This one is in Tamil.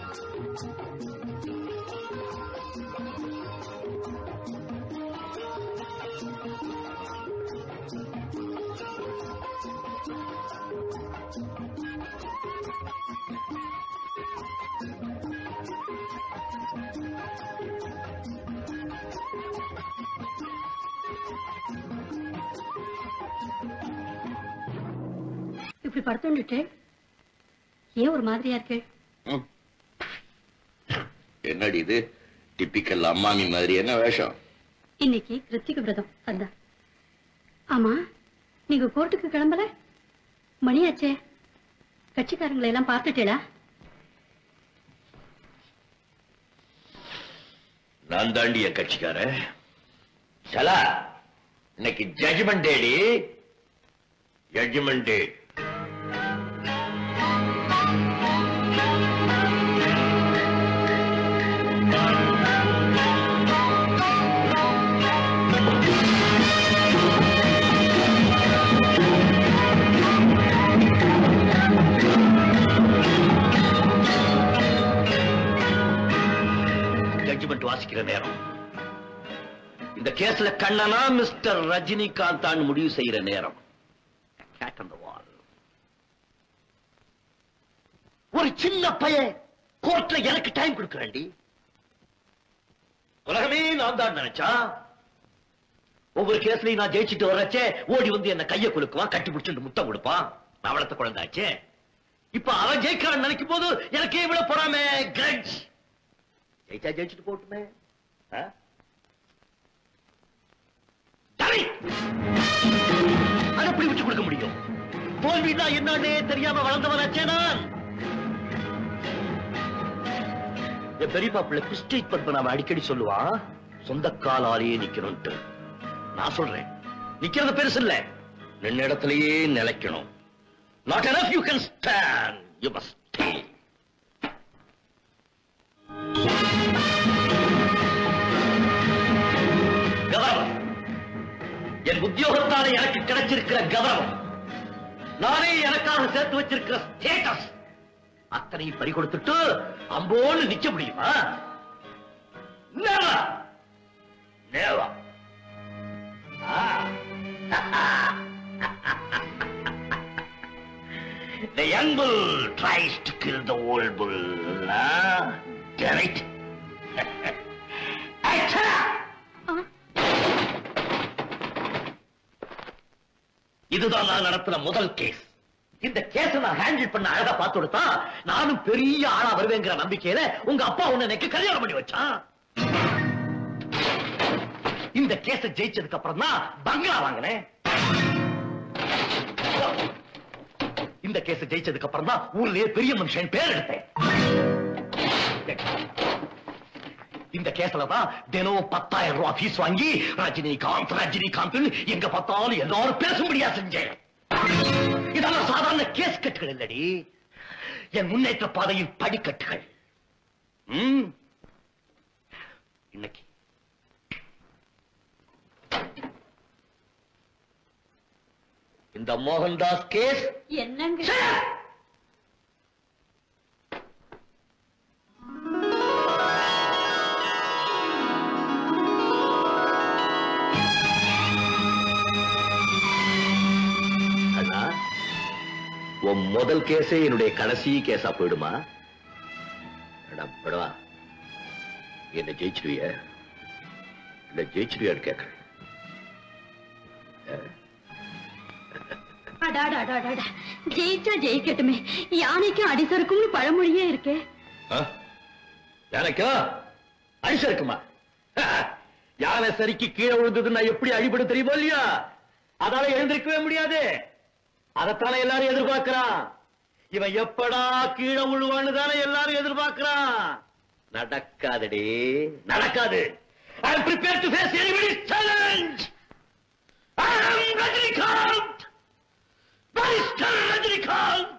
இப்படி படுத்துட்டு ஏன் ஒரு மாதிரியா இருக்கு ம். என்னடி இது டிப்பிக்கல் அம்மாமி மாதிரி என்ன வேஷம் இன்னைக்கு கிருத்திக விரதம் அதான் ஆமா நீங்க கோர்ட்டுக்கு கிளம்பல மணியாச்சே கட்சிக்காரங்களை எல்லாம் பார்த்துட்டேடா நான் தாண்டி என் கட்சிக்காரன் சலா இன்னைக்கு ஜட்ஜ்மெண்ட் டேடி ஜட்ஜ்மெண்ட் டே ஜட்ஜ்மெண்ட் வாசிக்கிற நேரம் இந்த கேஸ்ல கண்ணனா மிஸ்டர் ரஜினிகாந்த் தான் முடிவு செய்யற நேரம் Cat on the wall. ஒரு சின்ன பையன் கோர்ட்ல எனக்கு டைம் கொடுக்கறேன்டி உலகமே நான் தான் நினைச்சா ஒவ்வொரு கேஸ்லயும் நான் ஜெயிச்சுட்டு வரச்சே ஓடி வந்து என்ன கைய குலுக்குவான் கட்டி பிடிச்சிட்டு முத்தம் கொடுப்பான் நான் வளர்த்த குழந்தாச்சே இப்ப அவன் ஜெயிக்கிறான்னு நினைக்கும் போது எனக்கே இவ்வளவு பொறாம கிரட்ஜ் ஜெயிச்சா ஜெயிச்சுட்டு போட்டுமே ஆ? தலை! அதை எப்படி விட்டு கொடுக்க முடியும் தோல்வினா என்னன்னே தெரியாம வளர்ந்தவனாச்சே நான் என் பெரியப்பா பிள்ளை கிறிஸ்டிக் பத்மநாப அடிக்கடி சொல்லுவான் சொந்த காலாலேயே நிக்கணும்ட்டு நான் சொல்றேன் நிக்கிறது பெருசு இல்ல நின்ன இடத்திலேயே நிலைக்கணும் not enough you can stand you must stay கௌரவம் என் உத்தியோகத்தாலே எனக்கு கிடைச்சிருக்கிற கௌரவம் நானே எனக்காக சேர்த்து வச்சிருக்கிற ஸ்டேட்டஸ் அத்தனையும் பறி கொடுத்துட்டு அம்போன்னு நிக்க முடியுமா Never. Never. Ah. the young bull tries to kill the old bull. Ah, damn it. Action! இதுதான் நான் நடத்தின முதல் கேஸ் இந்த கேஸ நான் ஹேண்டில் பண்ண அழகா பார்த்து கொடுத்தா நானும் பெரிய ஆளா வருவேங்கிற நம்பிக்கையில உங்க அப்பா உன்னை எனக்கு கல்யாணம் பண்ணி வச்சான் இந்த கேஸ ஜெயிச்சதுக்கு அப்புறம் தான் பங்களா வாங்கினேன் இந்த கேஸ ஜெயிச்சதுக்கு அப்புறம் தான் ஊர்லயே பெரிய மனுஷன் பேர் எடுத்தேன் இந்த கேஸ்ல தான் தினம் பத்தாயிரம் ரூபாய் ஃபீஸ் வாங்கி ரஜினிகாந்த் ரஜினிகாந்த் எங்க பார்த்தாலும் எல்லாரும் பேசும்படியா செஞ்சேன் இதெல்லாம் சாதாரண கேஸ் கட்டுகள் இல்லடி என் முன்னேற்ற பாதையில் படிக்கட்டுகள் ம். இன்னைக்கு இந்த மோகன்தாஸ் கேஸ் என்னங்க அண்ணா உன் முதல் கேஸே என்னுடைய கடைசி கேஸா போயிடுமா அடா, படவா என்ன ஜெயிச்சிடுவிய இல்ல ஜெயிச்சிடுவியான்னு கேட்கிறேன் அடாடாடாடாடா ஜெயிச்சா ஜெயிக்கட்டுமே யானைக்கும் அடிசருக்கும்னு பழமொழியே இருக்கே ஆ? யானைக்கா அடிச இருக்குமா யானை சரிக்கு கீழே விழுந்ததுன்னா எப்படி அடிபடும் தெரியுமா இல்லையா அதால எழுந்திருக்கவே முடியாது அதைத்தானே எல்லாரும் எதிர்பார்க்கிறான் இவன் எப்படா கீழே விழுவான்னு தானே எல்லாரும் எதிர்பார்க்கிறான் நடக்காதடி நடக்காது I am prepared to face anybody's challenge. I am Rajinikanth. Barrister Rajinikanth.